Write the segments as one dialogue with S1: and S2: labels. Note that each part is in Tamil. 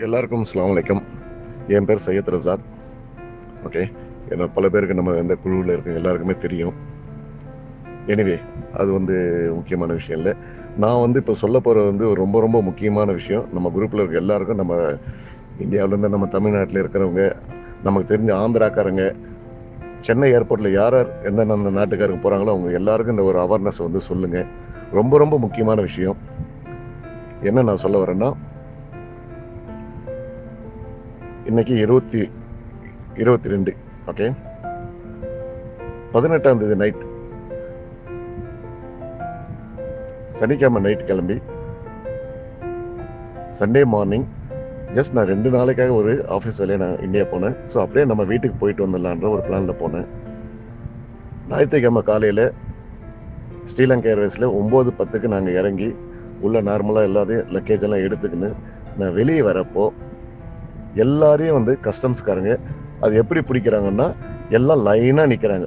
S1: எல்லாருக்கும் அஸ்ஸலாமு அலைக்கும் என் பேர் சையத் ரசாக் ஓகே ஏன்னா பல பேருக்கு நம்ம இந்த குழுவில் இருக்க எல்லாருக்குமே தெரியும் எனிவே அது வந்து முக்கியமான விஷயம் இல்லை நான் வந்து இப்போ சொல்ல போகிறது வந்து ஒரு ரொம்ப ரொம்ப முக்கியமான விஷயம் நம்ம குரூப்பில் இருக்க எல்லாருக்கும் நம்ம இந்தியாவிலேருந்து நம்ம தமிழ்நாட்டில் இருக்கிறவங்க நமக்கு தெரிஞ்ச ஆந்திராக்காரங்க சென்னை ஏர்போர்ட்டில் யார் யார் எந்தெந்த நாட்டுக்காரங்க போகிறாங்களோ அவங்க எல்லாருக்கும் இந்த ஒரு அவேர்னஸ் வந்து சொல்லுங்கள் ரொம்ப ரொம்ப முக்கியமான விஷயம் என்ன நான் சொல்ல வரேன்னா இன்னைக்கு இருபத்தி இருபத்தி ரெண்டு ஓகே பதினெட்டாம் தேதி நைட் சனிக்கிழமை நைட் கிளம்பி சண்டே மார்னிங் ஜஸ்ட் நான் ரெண்டு நாளைக்காக ஒரு ஆஃபீஸ் வேலையை நான் இந்தியா போனேன் ஸோ அப்படியே நம்ம வீட்டுக்கு போயிட்டு வந்துடலான்ற ஒரு பிளானில் போனேன் ஞாயிற்றுக்கிழமை காலையில் ஸ்ரீலங்கா ஏர்வேஸில் ஒம்பது பத்துக்கு நாங்கள் இறங்கி உள்ள நார்மலாக எல்லாத்தையும் லக்கேஜ் எல்லாம் எடுத்துக்கின்னு நான் வெளியே வரப்போ எல்லாரையும் வந்து கஸ்டம்ஸ்காரங்க அது எப்படி பிடிக்கிறாங்கன்னா எல்லாம் லைனாக நிற்கிறாங்க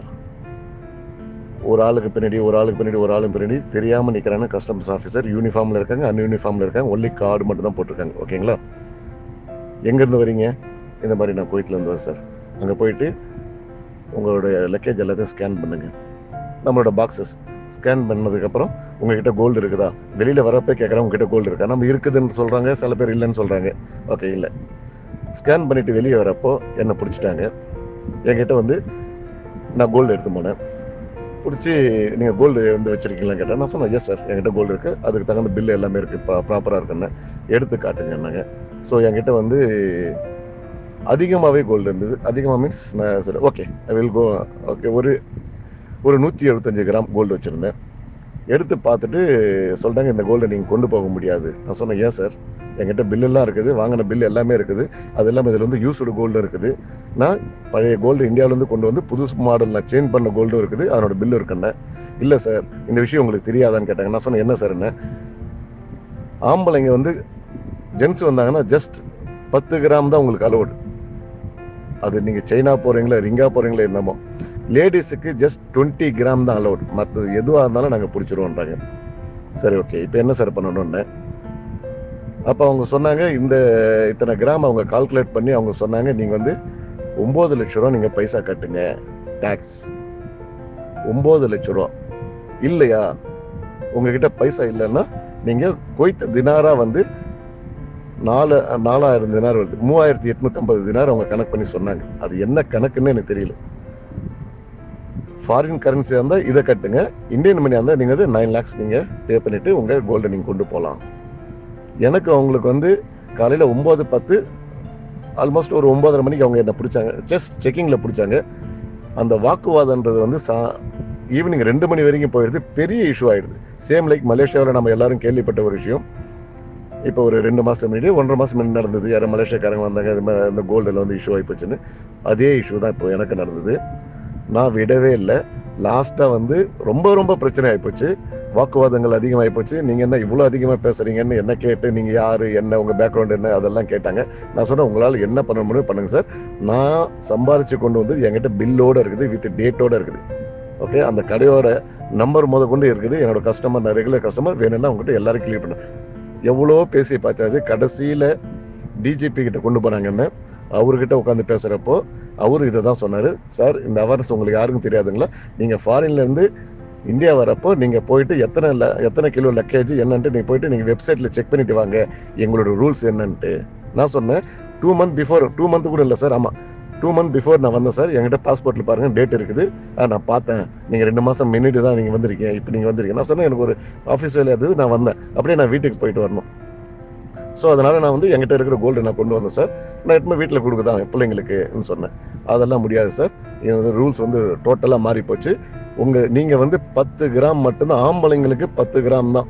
S1: ஒரு ஆளுக்கு பின்னாடி ஒரு ஆளுக்கு பின்னாடி ஒரு ஆளுக்கு பின்னாடி தெரியாமல் நிற்கிறாங்க கஸ்டம்ஸ் ஆஃபீஸர் யூனிஃபார்மில் இருக்காங்க அன்யூனிஃபார்மில் இருக்காங்க ஒன்லி கார்டு மட்டும் தான் போட்டிருக்காங்க ஓகேங்களா எங்கேருந்து வரீங்க இந்த மாதிரி நான் கோயத்துலேருந்து வரேன் சார் அங்கே போயிட்டு உங்களுடைய லக்கேஜ் எல்லாத்தையும் ஸ்கேன் பண்ணுங்க நம்மளோட பாக்ஸஸ் ஸ்கேன் பண்ணதுக்கப்புறம் உங்ககிட்ட கோல்டு இருக்குதா வெளியில் வரப்போ கேட்குறேன் உங்ககிட்ட கோல்டு இருக்கா நம்ம இருக்குதுன்னு சொல்கிறாங்க சில பேர் இல்லைன்னு சொல்கிறாங்க ஓகே இல்லை ஸ்கேன் பண்ணிட்டு வெளியே வரப்போ என்னை பிடிச்சிட்டாங்க என்கிட்ட வந்து நான் கோல்டு எடுத்து போனேன் பிடிச்சி நீங்கள் கோல்டு வந்து வச்சிருக்கீங்களான்னு கேட்டேன் நான் சொன்னேன் எஸ் சார் என்கிட்ட கோல்டு இருக்குது அதுக்கு தகுந்த பில்லு எல்லாமே இருக்குது ப்ரா ப்ராப்பராக இருக்குன்னு எடுத்து காட்டுங்கன்னாங்க ஸோ என்கிட்ட வந்து அதிகமாகவே கோல்டு இருந்தது அதிகமாக மீன்ஸ் நான் சொல்ல okay I will go okay ஒரு ஒரு நூற்றி எழுபத்தஞ்சு கிராம் கோல்டு வச்சுருந்தேன் எடுத்து பார்த்துட்டு சொல்லிட்டாங்க இந்த கோல்டை நீங்கள் கொண்டு போக முடியாது நான் சொன்னேன் ஏன் சார் என்கிட்ட பில்லெல்லாம் இருக்குது வாங்கின பில் எல்லாமே இருக்குது அது எல்லாமே இதில் வந்து யூஸ்டு கோல்டு இருக்குது நான் பழைய கோல்டு இந்தியாவிலேருந்து கொண்டு வந்து புதுசு மாடல் நான் சேஞ்ச் பண்ண கோல்டும் இருக்குது அதனோட பில்லு இருக்குன்னு இல்லை சார் இந்த விஷயம் உங்களுக்கு தெரியாதான்னு கேட்டாங்க நான் சொன்னேன் என்ன சார் என்ன ஆம்பளைங்க வந்து ஜென்ஸ் வந்தாங்கன்னா ஜஸ்ட் பத்து கிராம் தான் உங்களுக்கு அலோடு அது நீங்கள் சைனா போகிறீங்களா ரிங்கா போகிறீங்களா என்னமோ லேடிஸுக்கு ஜஸ்ட் டுவெண்ட்டி கிராம் தான் அலோட் மற்றது எதுவாக இருந்தாலும் நாங்கள் பிடிச்சிருவோன்றாங்க சரி ஓகே இப்போ என்ன சார் பண்ணணும்னு அப்போ அவங்க சொன்னாங்க இந்த இத்தனை கிராம் அவங்க கால்குலேட் பண்ணி அவங்க சொன்னாங்க நீங்கள் வந்து ஒம்பது லட்ச ரூபா நீங்கள் பைசா கட்டுங்க டேக்ஸ் ஒம்பது லட்ச ரூபா இல்லையா உங்ககிட்ட பைசா இல்லைன்னா நீங்கள் கொய்த்த தினாரா வந்து நாலு நாலாயிரம் தினார் வருது மூவாயிரத்தி எட்நூத்தம்பது தினார் அவங்க கணக்கு பண்ணி சொன்னாங்க அது என்ன கணக்குன்னு எனக்கு தெரியல ஃபாரின் கரன்சியாக இருந்தால் இதை கட்டுங்க இந்தியன் மணியாக இருந்தால் நீங்கள் வந்து நைன் லேக்ஸ் நீங்கள் பே பண்ணிவிட்டு உங்கள் கோல்டை நீங்கள் கொண்டு போகலாம் எனக்கு அவங்களுக்கு வந்து காலையில் ஒம்பது பத்து ஆல்மோஸ்ட் ஒரு ஒம்பதரை மணிக்கு அவங்க என்ன பிடிச்சாங்க ஜஸ்ட் செக்கிங்கில் பிடிச்சாங்க அந்த வாக்குவாதன்றது வந்து சா ஈவினிங் ரெண்டு மணி வரைக்கும் போயிடுது பெரிய இஷ்யூ ஆயிடுது சேம் லைக் மலேசியாவில் நம்ம எல்லாரும் கேள்விப்பட்ட ஒரு விஷயம் இப்போ ஒரு ரெண்டு மாதம் முன்னாடி ஒன்றரை மாதம் முன்னாடி நடந்தது யாரும் மலேசியாக்காரங்க வந்தாங்க இது மாதிரி இந்த கோல்டில் வந்து இஷ்யூ ஆகி போச்சுன்னு அதே இஷ்யூ தான் இப்போ எனக்கு நடந்தது நான் விடவே இல்லை லாஸ்ட்டாக வந்து ரொம்ப ரொம்ப பிரச்சனை ஆகிப்போச்சு வாக்குவாதங்கள் அதிகமாகி போச்சு நீங்கள் என்ன இவ்வளோ அதிகமாக பேசுகிறீங்கன்னு என்ன கேட்டு நீங்கள் யார் என்ன உங்கள் பேக்ரவுண்ட் என்ன அதெல்லாம் கேட்டாங்க நான் சொன்னேன் உங்களால் என்ன பண்ண முடியும் பண்ணுங்கள் சார் நான் சம்பாரித்து கொண்டு வந்து என்கிட்ட பில்லோடு இருக்குது வித் டேட்டோடு இருக்குது ஓகே அந்த கடையோட நம்பர் முத கொண்டு இருக்குது என்னோட கஸ்டமர் நான் ரெகுலர் கஸ்டமர் வேணும்னா உங்ககிட்ட எல்லாரும் கிளியர் பண்ண எவ்வளோ பேசி பார்த்தாச்சு கடைசியில் டிஜிபி கிட்ட கொண்டு போனாங்கன்னு அவர்கிட்ட உட்காந்து பேசுகிறப்போ அவர் இதை தான் சொன்னார் சார் இந்த அவேர்னஸ் உங்களுக்கு யாருக்கும் தெரியாதுங்களா நீங்கள் ஃபாரின்லேருந்து இந்தியா வரப்போ நீங்கள் போயிட்டு எத்தனை ல எத்தனை கிலோ லக்கேஜ் என்னன்ட்டு நீங்கள் போயிட்டு நீங்கள் வெப்சைட்டில் செக் பண்ணிட்டு வாங்க எங்களோட ரூல்ஸ் என்னன்ட்டு நான் சொன்னேன் two month before two month கூட இல்லை சார் ஆமாம் டூ மந்த் பிஃபோர் நான் வந்தேன் சார் என்கிட்ட பாஸ்போர்ட்டில் பாருங்கள் டேட் இருக்குது ஆ நான் பார்த்தேன் நீங்கள் ரெண்டு மாதம் முன்னாடி தான் நீங்கள் வந்திருக்கீங்க இப்போ நீங்கள் வந்திருக்கீங்க நான் சொன்னேன் எனக்கு ஒரு ஆஃபீஸ் வேலையாக இருந்தது நான் வந்தேன் அப்படியே நான் வீட்டுக்கு போயிட்டு வரணும் ஸோ அதனால் நான் வந்து என்கிட்ட இருக்கிற கோல்டு நான் கொண்டு வந்தேன் சார் நான் எப்பவுமே வீட்டில் கொடுக்குதான் பிள்ளைங்களுக்குன்னு சொன்னேன் அதெல்லாம் முடியாது சார் இந்த ரூல்ஸ் வந்து டோட்டலாக மாறி போச்சு உங்கள் நீங்கள் வந்து பத்து கிராம் மட்டும்தான் ஆம்பளைங்களுக்கு பத்து கிராம் தான்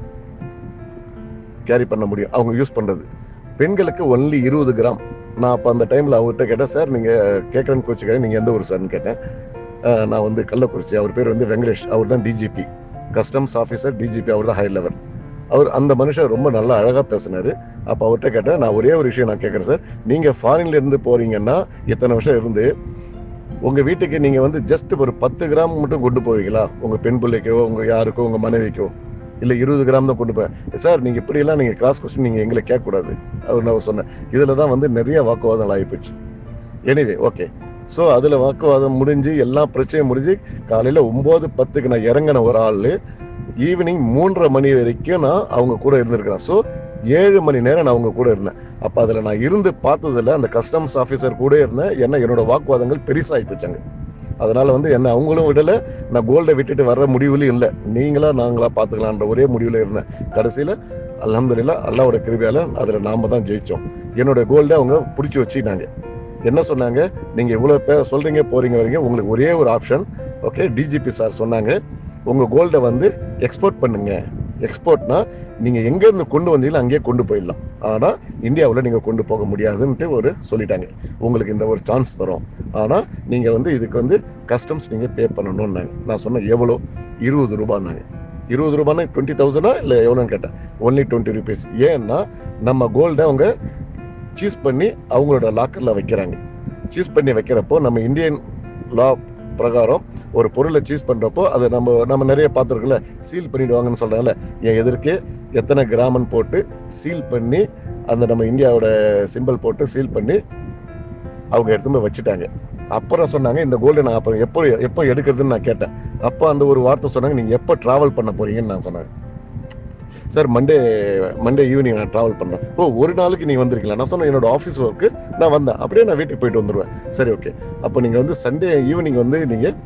S1: கேரி பண்ண முடியும் அவங்க யூஸ் பண்ணுறது பெண்களுக்கு ஒன்லி இருபது கிராம் நான் அப்போ அந்த டைமில் அவர்கிட்ட கேட்டேன் சார் நீங்கள் கேட்குறேன்னு கோச்சுக்காது நீங்கள் எந்த ஊர் சார்னு கேட்டேன் நான் வந்து கள்ளக்குறிச்சி அவர் பேர் வந்து வெங்கடேஷ் அவர் தான் டிஜிபி கஸ்டம்ஸ் ஆஃபீஸர் டிஜிபி அவர் தான் ஹை லெவல் அவர் அந்த மனுஷன் ரொம்ப நல்லா அழகாக பேசினார் அப்போ அவர்கிட்ட கேட்டேன் நான் ஒரே ஒரு விஷயம் நான் கேட்குறேன் சார் நீங்கள் ஃபாரின்ல இருந்து போகிறீங்கன்னா இத்தனை வருஷம் இருந்து உங்கள் வீட்டுக்கு நீங்கள் வந்து ஜஸ்ட் ஒரு பத்து கிராம் மட்டும் கொண்டு போவீங்களா உங்கள் பெண் பிள்ளைக்கோ உங்கள் யாருக்கோ உங்கள் மனைவிக்கோ இல்லை இருபது கிராம் தான் கொண்டு போய் சார் நீங்கள் இப்படியெல்லாம் நீங்கள் கிராஸ் கொஸ்டின் நீங்கள் எங்களை கேட்கக்கூடாது அவர் நான் சொன்னேன் இதில் தான் வந்து நிறைய வாக்குவாதங்கள் ஆகிப்போச்சு எனிவே ஓகே ஸோ அதில் வாக்குவாதம் முடிஞ்சு எல்லா பிரச்சனையும் முடிஞ்சு காலையில் ஒம்பது பத்துக்கு நான் இறங்கின ஒரு ஆள் ஈவினிங் மூன்றரை மணி வரைக்கும் நான் அவங்க கூட இருந்திருக்கிறேன் ஸோ ஏழு மணி நேரம் நான் அவங்க கூட இருந்தேன் அப்போ அதில் நான் இருந்து பார்த்ததில் அந்த கஸ்டம்ஸ் ஆஃபீஸர் கூட இருந்தேன் ஏன்னா என்னோட வாக்குவாதங்கள் பெருசாகி போச்சாங்க அதனால வந்து என்ன அவங்களும் விடல நான் கோல்டை விட்டுட்டு வர்ற முடிவுலையும் இல்லை நீங்களா நாங்களா பார்த்துக்கலான்ற ஒரே முடிவில் இருந்தேன் கடைசியில் அல்ஹம்துலில்லாஹ் அல்லாவோட கிருபையால அதில் நாம தான் ஜெயிச்சோம் என்னோட கோல்டை அவங்க பிடிச்சி வச்சுக்கிட்டாங்க என்ன சொன்னாங்க நீங்க இவ்வளவு பேர் சொல்றீங்க போறீங்க வரீங்க உங்களுக்கு ஒரே ஒரு ஆப்ஷன் ஓகே டிஜிபி சார் சொன்னாங்க உங்க கோல்டை வந்து எக்ஸ்போர்ட் பண்ணுங்க எக்ஸ்போர்ட்னா நீங்க எங்க இருந்து கொண்டு வந்தீங்களோ அங்கேயே கொண்டு போயிடலாம் ஆனா இந்தியாவில் நீங்க கொண்டு போக முடியாதுன்ட்டு ஒரு சொல்லிட்டாங்க உங்களுக்கு இந்த ஒரு சான்ஸ் தரோம் ஆனா நீங்க வந்து இதுக்கு வந்து கஸ்டம்ஸ் நீங்க பே பண்ணணும்னாங்க நான் சொன்னேன் எவ்வளோ இருபது ரூபான்னாங்க இருபது ரூபான்னா டுவெண்ட்டி தௌசண்டா இல்லை எவ்வளோன்னு கேட்டேன் ஒன்லி டுவெண்ட்டி ருபீஸ் ஏன்னா நம்ம கோல்டை அவங்க சீஸ் பண்ணி அவங்களோட லாக்கரில் வைக்கிறாங்க சீஸ் பண்ணி வைக்கிறப்போ நம்ம இந்தியன் லா பிரகாரம் ஒரு பொருளை சீஸ் பண்ணுறப்போ அதை நம்ம நம்ம நிறைய பார்த்துருக்கோம்ல சீல் பண்ணிடுவாங்கன்னு சொல்கிறாங்கல்ல என் எதிர்க்கே எத்தனை கிராமன் போட்டு சீல் பண்ணி அந்த நம்ம இந்தியாவோட சிம்பிள் போட்டு சீல் பண்ணி அவங்க எடுத்து போய் வச்சுட்டாங்க அப்புறம் சொன்னாங்க இந்த கோல்டு நான் அப்புறம் எப்போ எப்போ எடுக்கிறதுன்னு நான் கேட்டேன் அப்போ அந்த ஒரு வார்த்தை சொன்னாங்க நீங்கள் எப்போ ட்ராவல் பண்ண போறீங்கன்னு நான் சொன்னேன் சார் மண்டே மண்டே ஈவினிங் நான் ட்ராவல் பண்ணேன் ஓ ஒரு நாளைக்கு நீ வந்திருக்கீங்களா நான் சொன்னேன் என்னோட ஆஃபீஸ் ஒர்க்கு நான் வந்தேன் அப்படியே நான் வீட்டுக்கு போயிட்டு வந்துடுவேன் சரி ஓகே அப்போ நீங்கள் வந்து சண்டே ஈவினிங் வந்து நீங்கள்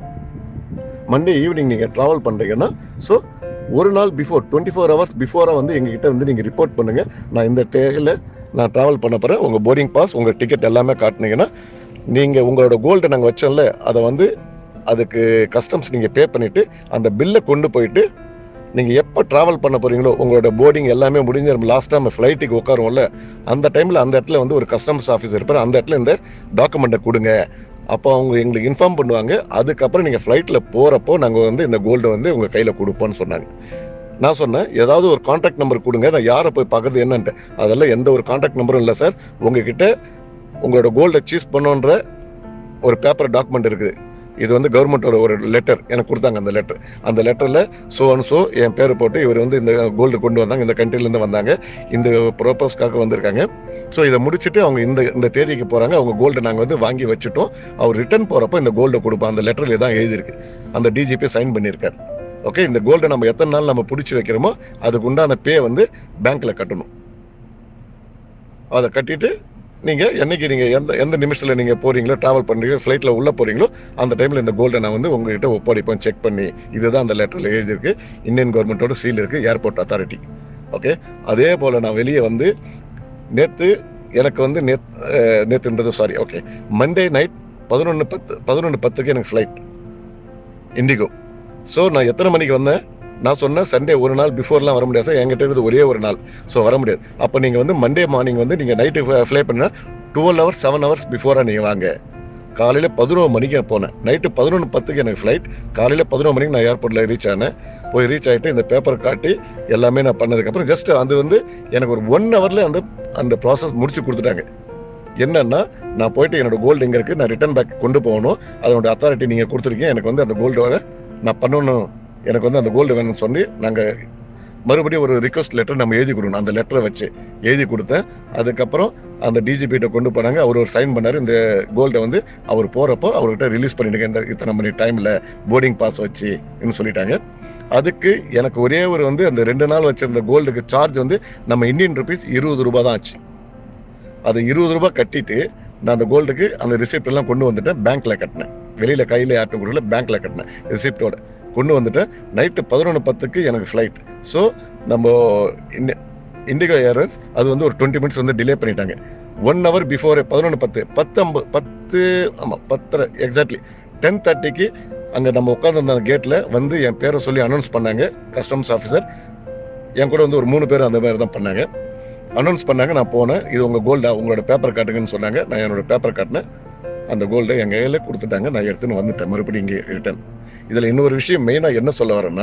S1: மண்டே ஈவினிங் நீங்கள் ட்ராவல் பண்ணுறீங்கன்னா ஸோ ஒரு நாள் பிஃபோர் டுவெண்ட்டி ஃபோர் ஹவர்ஸ் பிஃபோராக வந்து எங்ககிட்ட வந்து நீங்கள் ரிப்போர்ட் பண்ணுங்கள் நான் இந்த டேயில் நான் ட்ராவல் பண்ண போகிறேன் உங்கள் போர்டிங் பாஸ் உங்கள் டிக்கெட் எல்லாமே காட்டினீங்கன்னா நீங்கள் உங்களோட கோல்டை நாங்கள் வச்சோம்ல அதை வந்து அதுக்கு கஸ்டம்ஸ் நீங்கள் பே பண்ணிவிட்டு அந்த பில்லை கொண்டு போயிட்டு நீங்கள் எப்போ ட்ராவல் பண்ண போகிறீங்களோ உங்களோட போர்டிங் எல்லாமே முடிஞ்சு நம்ம லாஸ்ட் டைம் ஃப்ளைட்டுக்கு உட்காருவோம்ல அந்த டைமில் அந்த இடத்துல வந்து ஒரு கஸ்டம்ஸ் ஆஃபீஸர் இருப்பார் அந்த இடத்துல இந்த டாக்குமெண்ட்டை கொடுங்க அப்போ அவங்க எங்களுக்கு இன்ஃபார்ம் பண்ணுவாங்க அதுக்கப்புறம் நீங்கள் ஃப்ளைட்டில் போகிறப்போ நாங்கள் வந்து இந்த கோல்டை வந்து உங்கள் கையில் கொடுப்போம்னு சொன்னாங்க நான் சொன்னேன் ஏதாவது ஒரு காண்டாக்ட் நம்பர் கொடுங்க நான் யாரை போய் பார்க்கறது என்னன்ட்டு அதெல்லாம் எந்த ஒரு காண்டாக்ட் நம்பரும் இல்லை சார் உங்ககிட்ட உங்களோட கோல்டை சீஸ் பண்ணுன்ற ஒரு பேப்பர் டாக்குமெண்ட் இருக்குது இது வந்து கவர்மெண்ட்டோட ஒரு லெட்டர் எனக்கு கொடுத்தாங்க அந்த லெட்டர் அந்த லெட்டரில் ஸோ அண்ட் ஸோ என் பேர் போட்டு இவர் வந்து இந்த கோல்டு கொண்டு வந்தாங்க இந்த கண்ட்ரிலேருந்து வந்தாங்க இந்த ப்ரோப்பஸ்க்காக வந்திருக்காங்க ஸோ இதை முடிச்சுட்டு அவங்க இந்த இந்த தேதிக்கு போகிறாங்க அவங்க கோல்டு நாங்கள் வந்து வாங்கி வச்சுட்டோம் அவர் ரிட்டர்ன் போகிறப்போ இந்த கோல்டை கொடுப்போம் அந்த லெட்டரில் தான் எழுதியிருக்கு அந்த டிஜிபி சைன் பண்ணியிருக்காரு ஓகே இந்த கோல்டை நம்ம எத்தனை நாள் நம்ம பிடிச்சி வைக்கிறோமோ அதுக்கு உண்டான பே வந்து பேங்க்கில் கட்டணும் அதை கட்டிட்டு நீங்கள் என்னைக்கு நீங்கள் எந்த எந்த நிமிஷத்தில் நீங்கள் போகிறீங்களோ ட்ராவல் பண்ணுறீங்க ஃப்ளைட்டில் உள்ளே போகிறீங்களோ அந்த டைமில் இந்த கோல்டை நான் வந்து உங்ககிட்ட ஒப்படைப்பேன் செக் பண்ணி இதுதான் அந்த லெட்டரில் எழுதியிருக்கு இந்தியன் கவர்மெண்ட்டோட சீல் இருக்குது ஏர்போர்ட் அத்தாரிட்டி ஓகே அதே போல் நான் வெளியே வந்து நேற்று எனக்கு வந்து நேத் நேற்றுன்றது சாரி ஓகே மண்டே நைட் பதினொன்று பத்து பதினொன்று பத்துக்கு எனக்கு ஃப்ளைட் இண்டிகோ ஸோ நான் எத்தனை மணிக்கு வந்தேன் நான் சொன்னேன் சண்டே ஒரு நாள் பிஃபோர்லாம் வர முடியாது சார் என்கிட்ட இருக்குது ஒரே ஒரு நாள் ஸோ வர முடியாது அப்போ நீங்கள் வந்து மண்டே மார்னிங் வந்து நீங்கள் நைட்டு ஃப்ளை பண்ணா டுவெல் ஹவர்ஸ் செவன் ஹவர்ஸ் பிஃபோராக நீங்கள் வாங்க காலையில் பதினோரு மணிக்கு நான் போனேன் நைட்டு பதினொன்று பத்துக்கு எனக்கு ஃப்ளைட் காலையில் பதினோரு மணிக்கு நான் ஏர்போர்ட்டில் ரீச் ஆனேன் போய் ரீச் ஆகிட்டு இந்த பேப்பர் காட்டி எல்லாமே நான் பண்ணதுக்கப்புறம் ஜஸ்ட் அது வந்து எனக்கு ஒரு ஒன் ஹவரில் அந்த அந்த ப்ராசஸ் முடிச்சு கொடுத்துட்டாங்க என்னன்னா நான் போயிட்டு என்னோட கோல்டு எங்கே இருக்குது நான் ரிட்டர்ன் பேக் கொண்டு போகணும் அதனோட அத்தாரிட்டி நீங்கள் கொடுத்துருக்கீங்க எனக்கு வந்து அந்த கோல்டோட நான் பண்ணணும் எனக்கு வந்து அந்த கோல்டு வேணும்னு சொல்லி நாங்கள் மறுபடியும் ஒரு ரிக்வஸ்ட் லெட்டர் நம்ம எழுதி கொடுக்கணும் அந்த லெட்டரை வச்சு எழுதி கொடுத்தேன் அதுக்கப்புறம் அந்த டிஜிபிகிட்ட கொண்டு போனாங்க அவர் ஒரு சைன் பண்ணார் இந்த கோல்டை வந்து அவர் போகிறப்போ அவர்கிட்ட ரிலீஸ் பண்ணிடுங்க இந்த இத்தனை மணி டைமில் போர்டிங் பாஸ் வச்சு சொல்லிட்டாங்க அதுக்கு எனக்கு ஒரே ஒரு வந்து அந்த ரெண்டு நாள் வச்சிருந்த கோல்டுக்கு சார்ஜ் வந்து நம்ம இந்தியன் ருபீஸ் இருபது ரூபாய் தான் ஆச்சு அது இருபது ரூபாய் கட்டிட்டு நான் அந்த கோல்டுக்கு அந்த ரிசிப்ட் எல்லாம் கொண்டு வந்துட்டேன் பேங்க்ல கட்டினேன் வெளியில கையில யார்ட்டும் கொடுக்கல பேங்க்ல கட்டினேன் ரிசிப்டோட கொண்டு வந்துட்டேன் நைட்டு பதினொன்று பத்துக்கு எனக்கு ஃப்ளைட் ஸோ நம்ம இந்த இண்டிகோ ஏர்லைன்ஸ் அது வந்து ஒரு டுவெண்ட்டி மினிட்ஸ் வந்து டிலே பண்ணிட்டாங்க ஒன் ஹவர் பிஃபோர் பதினொன்று பத்து பத்து ஐம்பது பத்து ஆமாம் பத்தரை எக்ஸாக்ட்லி டென் தேர்ட்டிக்கு அங்கே நம்ம உட்காந்துருந்த அந்த கேட்டில் வந்து என் பேரை சொல்லி அனௌன்ஸ் பண்ணாங்க கஸ்டம்ஸ் ஆஃபீஸர் என் கூட வந்து ஒரு மூணு பேர் அந்த மாதிரி தான் பண்ணாங்க அனௌன்ஸ் பண்ணாங்க நான் போனேன் இது உங்கள் கோல்டா உங்களோட பேப்பர் காட்டுங்கன்னு சொன்னாங்க நான் என்னோட பேப்பர் காட்டினேன் அந்த கோல்டை என் கையில் கொடுத்துட்டாங்க நான் எடுத்துன்னு வந்துட்டேன் மறுபடியும் இங்கே ரிட்டர்ன் இதில் இன்னொரு விஷயம் மெயினாக என்ன சொல்ல வரேன்னா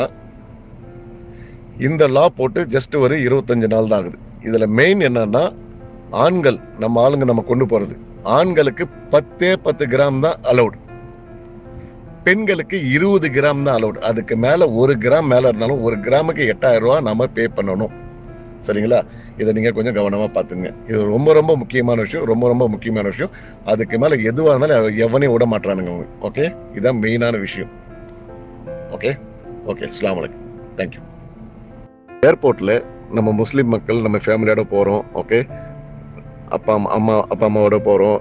S1: இந்த லா போட்டு ஜஸ்ட் ஒரு இருபத்தஞ்சு நாள் தான் ஆகுது இதில் மெயின் என்னன்னா ஆண்கள் நம்ம ஆளுங்க நம்ம கொண்டு போகிறது ஆண்களுக்கு பத்தே பத்து கிராம் தான் அலௌட் பெண்களுக்கு இருபது கிராம் தான் அலௌட் அதுக்கு மேல ஒரு கிராம் மேல இருந்தாலும் ஒரு கிராமுக்கு எட்டாயிரம் ரூபாய் நம்ம பே பண்ணணும் சரிங்களா இதை நீங்க கொஞ்சம் கவனமா பாத்துங்க இது ரொம்ப ரொம்ப முக்கியமான விஷயம் ரொம்ப ரொம்ப முக்கியமான விஷயம் அதுக்கு மேல எதுவா இருந்தாலும் எவனையும் விட மாட்டானுங்க அவங்க ஓகே இதான் மெயினான விஷயம் ஓகே ஓகே அஸ்லாம் வலைக்கம் தேங்க்யூ ஏர்போர்ட்ல நம்ம முஸ்லீம் மக்கள் நம்ம ஃபேமிலியோட போறோம் ஓகே அப்பா அம்மா அம்மா அப்பா அம்மாவோட போறோம்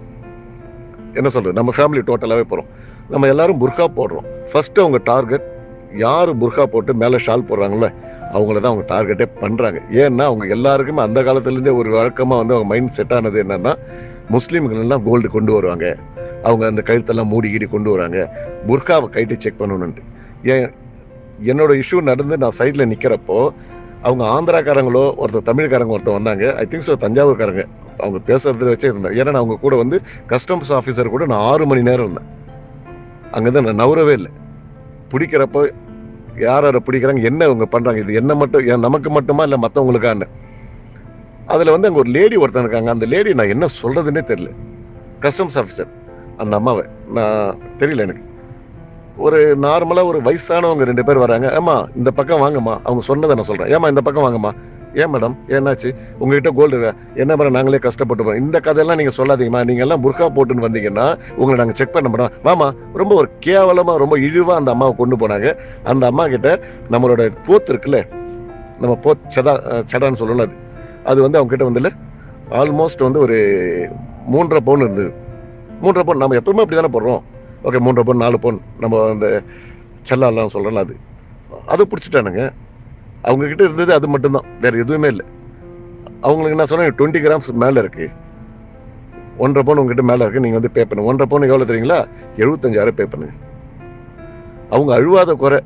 S1: என்ன சொல்றது நம்ம ஃபேமிலி டோட்டலாவே போறோம் நம்ம எல்லாரும் புர்கா போடுறோம் ஃபர்ஸ்ட் அவங்க டார்கெட் யார் புர்கா போட்டு மேலே ஷால் போடுறாங்களே அவங்கள தான் அவங்க டார்கெட்டே பண்றாங்க ஏன்னா அவங்க எல்லாருக்குமே அந்த காலத்துலேருந்தே ஒரு வழக்கமா வந்து அவங்க மைண்ட் செட் ஆனது என்னன்னா முஸ்லீம்கள் எல்லாம் கோல்டு கொண்டு வருவாங்க அவங்க அந்த கழுத்தெல்லாம் மூடி கீடி கொண்டு வராங்க புர்காவை கைட்டு செக் பண்ணணும்னு ஏன் என்னோட இஷ்யூ நடந்து நான் சைடில் நிற்கிறப்போ அவங்க ஆந்திராக்காரங்களோ ஒருத்தர் தமிழ்காரங்க ஒருத்தர் வந்தாங்க ஐ திங்க் ஸோ தஞ்சாவூர்காரங்க அவங்க பேசுறதுல வச்சே இருந்தேன் ஏன்னா நான் அவங்க கூட வந்து கஸ்டம்ஸ் ஆஃபீஸர் கூட நான் ஆறு மணி நேரம் இருந்தேன் அங்கேருந்து நான் நவரவே இல்லை பிடிக்கிறப்போ யார் யாரை பிடிக்கிறாங்க என்ன அவங்க பண்றாங்க இது என்ன மட்டும் ஏன் நமக்கு மட்டுமா இல்லை மற்றவங்களுக்கான்னு அதில் வந்து அங்கே ஒரு லேடி ஒருத்தன் இருக்காங்க அந்த லேடி நான் என்ன சொல்றதுன்னே தெரியல கஸ்டம்ஸ் ஆஃபீஸர் அந்த அம்மாவை நான் தெரியல எனக்கு ஒரு நார்மலாக ஒரு வயசானவங்க ரெண்டு பேர் வராங்க ஏமா இந்த பக்கம் வாங்கம்மா அவங்க சொன்னதை நான் சொல்கிறேன் ஏமா இந்த பக்கம் வாங்கம்மா ஏன் மேடம் என்னாச்சு உங்ககிட்ட கோல்டு இருக்கா என்ன மேடம் நாங்களே கஷ்டப்பட்டு போறோம் இந்த கதையெல்லாம் நீங்கள் சொல்லாதீங்கம்மா நீங்கள் எல்லாம் புர்கா போட்டுன்னு வந்தீங்கன்னா உங்களை நாங்கள் செக் பண்ண மாட்டோம் வாமா ரொம்ப ஒரு கேவலமாக ரொம்ப இழிவாக அந்த அம்மாவை கொண்டு போனாங்க அந்த அம்மா கிட்ட நம்மளோட போத் இருக்குல்ல நம்ம போத் சதா சடான்னு சொல்லல அது அது வந்து அவங்க கிட்ட வந்து ஆல்மோஸ்ட் வந்து ஒரு மூன்றரை பவுன் இருந்தது மூன்றரை பவுன் நம்ம எப்பவுமே அப்படி தானே போடுறோம் ஓகே மூன்றரை பவுன் நாலு பவுன் நம்ம அந்த செல்லாலாம் சொல்கிறோம்ல அது அதை பிடிச்சிட்டானுங்க அவங்க கிட்ட இருந்தது அது மட்டும்தான் வேற எதுவுமே இல்லை அவங்களுக்கு நான் சொன்னேன் டுவெண்ட்டி கிராம்ஸ் மேலே இருக்கு ஒன்றரை பவுன் உங்ககிட்ட மேலே இருக்கு நீங்கள் வந்து பே பண்ணுங்க ஒன்றரை பவுன் எவ்வளோ தெரியுங்களா எழுபத்தஞ்சாயிரம் பே பண்ணுங்க அவங்க அழுவாத குறை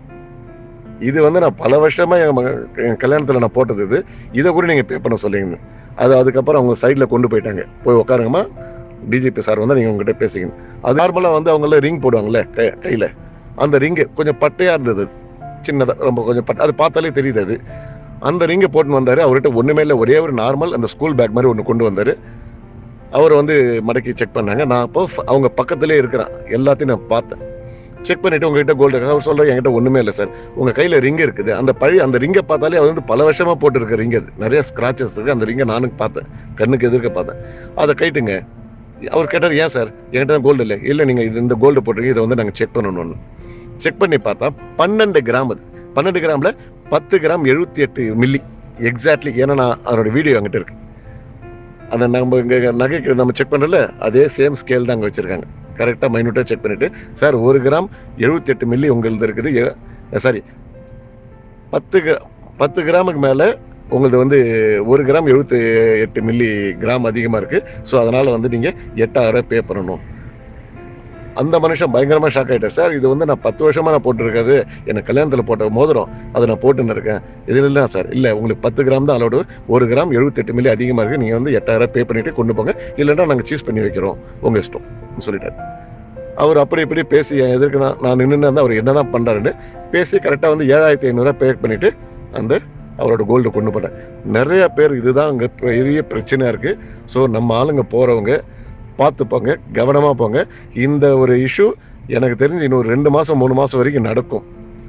S1: இது வந்து நான் பல வருஷமா என் மக- என் கல்யாணத்தில் நான் போட்டது இது இதை கூட நீங்கள் பே பண்ண சொல்லிங்க அது அதுக்கப்புறம் அவங்க சைடில் கொண்டு போயிட்டாங்க போய் உட்காருங்கம்மா டிஜிபி சார் வந்து நீங்கள் உங்ககிட்ட பேசிக்கணும் அது நார்மலாக வந்து அவங்கள ரிங் போடுவாங்கல்ல கை கையில் அந்த ரிங்கு கொஞ்சம் பட்டையாக இருந்தது சின்னதாக ரொம்ப கொஞ்சம் பட் அது பார்த்தாலே தெரியுது அது அந்த ரிங்கை போட்டுன்னு வந்தார் அவர்கிட்ட ஒன்றுமே இல்லை ஒரே ஒரு நார்மல் அந்த ஸ்கூல் பேக் மாதிரி ஒன்று கொண்டு வந்தார் அவர் வந்து மடக்கி செக் பண்ணாங்க நான் அப்போ ஃப- அவங்க பக்கத்துலேயே இருக்கிறேன் எல்லாத்தையும் நான் பார்த்தேன் செக் பண்ணிட்டு உங்ககிட்ட கோல்டு இருக்கு அவர் சொல்ற என்கிட்ட ஒன்றுமே இல்லை சார் உங்க கையில ரிங் இருக்குது அந்த பழைய அந்த ரிங்கை பார்த்தாலே அது வந்து பல வருஷமா போட்டிருக்க ரிங் அது நிறைய ஸ்கிராச்சஸ் இருக்கு அந்த ரிங்கை நானும் பார்த்தேன் கண்ணுக்கு எதிர்க்க பார்த்தேன் அதை கைட்டுங்க அவர் கேட்டார் ஏன் சார் என்கிட்ட தான் கோல்டு இல்லை இல்லை நீங்கள் இது இந்த கோல்டு போட்டிருக்கீங்க இதை வந்து நாங்கள் செக் பண்ணணும்னு செக் பண்ணி பார்த்தா பன்னெண்டு கிராம் அது பன்னெண்டு கிராம்ல பத்து கிராம் எழுபத்தி எட்டு மில்லி எக்ஸாக்ட்லி ஏன்னா நான் அதோட வீடியோ என்கிட்ட இருக்கு அந்த நம்ம இங்கே நகைக்கு நம்ம செக் பண்ணல அதே சேம் ஸ்கேல் தான் அங்கே வச்சிருக்காங்க கரெக்டாக மைனூட்டாக செக் பண்ணிட்டு சார் ஒரு கிராம் எழுபத்தி எட்டு மில்லி உங்களது இருக்குது சாரி பத்து கிரா- பத்து கிராமுக்கு மேலே உங்களது வந்து ஒரு கிராம் எழுபத்தி எட்டு மில்லி கிராம் அதிகமாக இருக்குது ஸோ அதனால் வந்து நீங்கள் எட்டாயிரம் பே பண்ணணும் அந்த மனுஷன் பயங்கரமாக ஷாக் ஆகிட்டேன் சார் இது வந்து நான் பத்து வருஷமாக நான் போட்டிருக்காது எனக்கு கல்யாணத்தில் போட்ட மோதிரம் அதை நான் போட்டுன்னு இருக்கேன் இது இல்லை சார் இல்லை உங்களுக்கு பத்து கிராம் தான் அலோடு ஒரு கிராம் எழுபத்தெட்டு மில்லி அதிகமாக இருக்குது நீங்கள் வந்து எட்டாயிரம் பே பண்ணிட்டு கொண்டு போங்க இல்லைன்னா நாங்கள் சீஸ் பண்ணி வைக்கிறோம் உங்கள் இஷ்டம் சொல்லிட்டாரு அவர் அப்படி இப்படி பேசி என் எதிர்க்கு நான் நான் நின்று இருந்தால் அவர் என்னதான் பண்றாருன்னு பேசி கரெக்டாக வந்து ஏழாயிரத்தி ஐநூறுரூவா பே பண்ணிட்டு அந்த அவரோட கோல்டு கொண்டு போட்டேன் நிறைய பேர் இதுதான் அங்கே பெரிய பிரச்சனையா இருக்கு ஸோ நம்ம ஆளுங்க போறவங்க பார்த்து போங்க கவனமா போங்க இந்த ஒரு இஷ்யூ எனக்கு தெரிஞ்சு இன்னொரு ரெண்டு மாசம் மூணு மாசம் வரைக்கும் நடக்கும்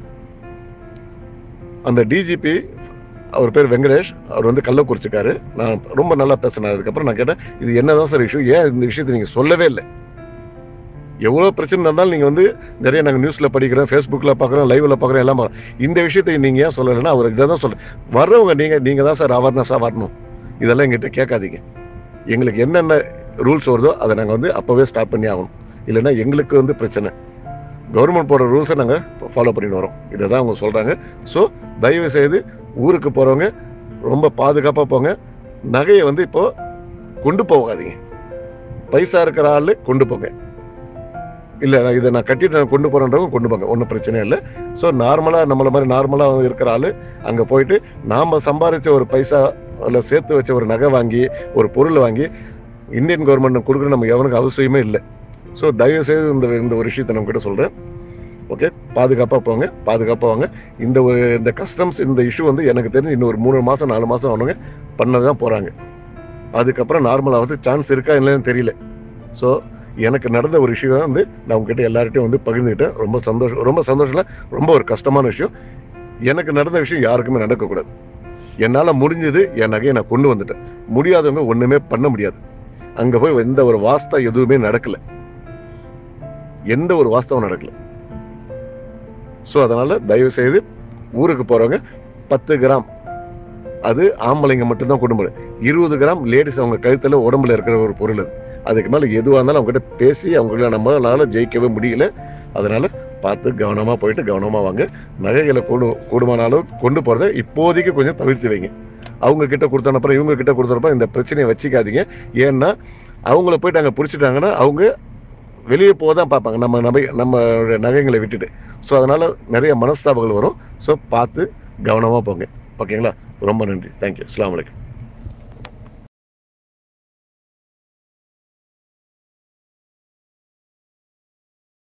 S1: அந்த டிஜிபி அவர் பேர் வெங்கடேஷ் அவர் வந்து கள்ளக்குறிச்சிக்காரு நான் ரொம்ப நல்லா பேசினேன் அதுக்கப்புறம் நான் கேட்டேன் இது என்னதான் சார் இஷ்யூ ஏன் இந்த விஷயத்தை நீங்க சொல்லவே இல்லை எவ்வளோ பிரச்சனை இருந்தாலும் நீங்கள் வந்து நிறைய நாங்கள் நியூஸில் படிக்கிறோம் ஃபேஸ்புக்கில் பார்க்குறோம் லைவில் பார்க்குறோம் எல்லாம் பார்க்குறோம். இந்த விஷயத்தை நீங்கள் ஏன் சொல்லலைன்னா அவர் இதை தான் சொல்கிறேன் வர்றவங்க நீங்கள் நீங்கள் தான் சார் அவேர்னஸாக வரணும் இதெல்லாம் எங்கிட்ட கேட்காதீங்க எங்களுக்கு என்னென்ன ரூல்ஸ் வருதோ அதை நாங்கள் வந்து அப்போவே ஸ்டார்ட் பண்ணி ஆகணும் இல்லைன்னா எங்களுக்கு வந்து பிரச்சனை கவர்மெண்ட் போடுற ரூல்ஸை நாங்கள் ஃபாலோ பண்ணிட்டு வரோம் இதை தான் அவங்க சொல்கிறாங்க ஸோ தயவு செய்து ஊருக்கு போகிறவங்க ரொம்ப பாதுகாப்பாக போங்க நகையை வந்து இப்போ கொண்டு போகாதீங்க பைசா இருக்கிற ஆள் கொண்டு போங்க இல்லை நான் இதை நான் கட்டிட்டு நான் கொண்டு போகிறேன்றவங்க கொண்டு போங்க ஒன்றும் பிரச்சனை இல்லை ஸோ நார்மலாக நம்மள மாதிரி நார்மலாக இருக்கிற ஆள் அங்கே போயிட்டு நாம் சம்பாதிச்ச ஒரு பைசா இல்லை சேர்த்து வச்ச ஒரு நகை வாங்கி ஒரு பொருள் வாங்கி இந்தியன் கவர்மெண்ட் கொடுக்குற நம்ம எவனுக்கு அவசியமே இல்லை ஸோ தயவு செய்து இந்த இந்த ஒரு விஷயத்தை நம்ம கிட்ட சொல்கிறேன் ஓகே பாதுகாப்பாக போங்க பாதுகாப்பாக வாங்க இந்த ஒரு இந்த கஸ்டம்ஸ் இந்த இஷ்யூ வந்து எனக்கு தெரிஞ்சு இன்னும் ஒரு மூணு மாதம் நாலு மாதம் ஆனவங்க பண்ண தான் போகிறாங்க அதுக்கப்புறம் நார்மலாக வந்து சான்ஸ் இருக்கா இல்லைன்னு தெரியல ஸோ எனக்கு நடந்த ஒரு விஷயம் வந்து நான் உங்ககிட்ட எல்லார்ட்டையும் வந்து பகிர்ந்துக்கிட்டேன் ரொம்ப சந்தோஷம் ரொம்ப சந்தோஷம் இல்ல, ரொம்ப ஒரு கஷ்டமான விஷயம் எனக்கு நடந்த விஷயம் யாருக்குமே நடக்கக்கூடாது என்னால் முடிஞ்சது என் நகையை நான் கொண்டு வந்துட்டேன் முடியாதவங்க ஒன்றுமே பண்ண முடியாது அங்கே போய் எந்த ஒரு வாஸ்தா எதுவுமே நடக்கல எந்த ஒரு வாஸ்தவம் நடக்கல ஸோ அதனால தயவு செய்து ஊருக்கு போறவங்க பத்து கிராம் அது ஆம்பளைங்க மட்டும்தான் கொண்டு போகணும் இருபது கிராம் லேடிஸ் அவங்க கழுத்துல உடம்புல இருக்கிற ஒரு பொருள் அது அதுக்கு மேல எதுவாக இருந்தாலும் அவங்க கிட்ட பேசி அவங்கள நம்மளால ஜெயிக்கவே முடியல அதனால பார்த்து கவனமா போயிட்டு கவனமா வாங்க நகைகளை கொடு கூடுமான அளவு கொண்டு போறதை இப்போதைக்கு கொஞ்சம் தவிர்த்து வைங்க அவங்க கிட்ட கொடுத்தனப்புறம் இவங்க கிட்ட கொடுத்தனப்புறம் இந்த பிரச்சனையை வச்சுக்காதீங்க ஏன்னா அவங்கள போயிட்டு அங்கே பிடிச்சிட்டாங்கன்னா அவங்க வெளியே போக தான் பார்ப்பாங்க நம்ம நகை நம்ம நகைங்களை விட்டுட்டு ஸோ அதனால நிறைய மனஸ்தாபங்கள் வரும் ஸோ பார்த்து கவனமாக போங்க ஓகேங்களா ரொம்ப நன்றி தேங்க்யூ அஸ்லாம் வலைக்கம்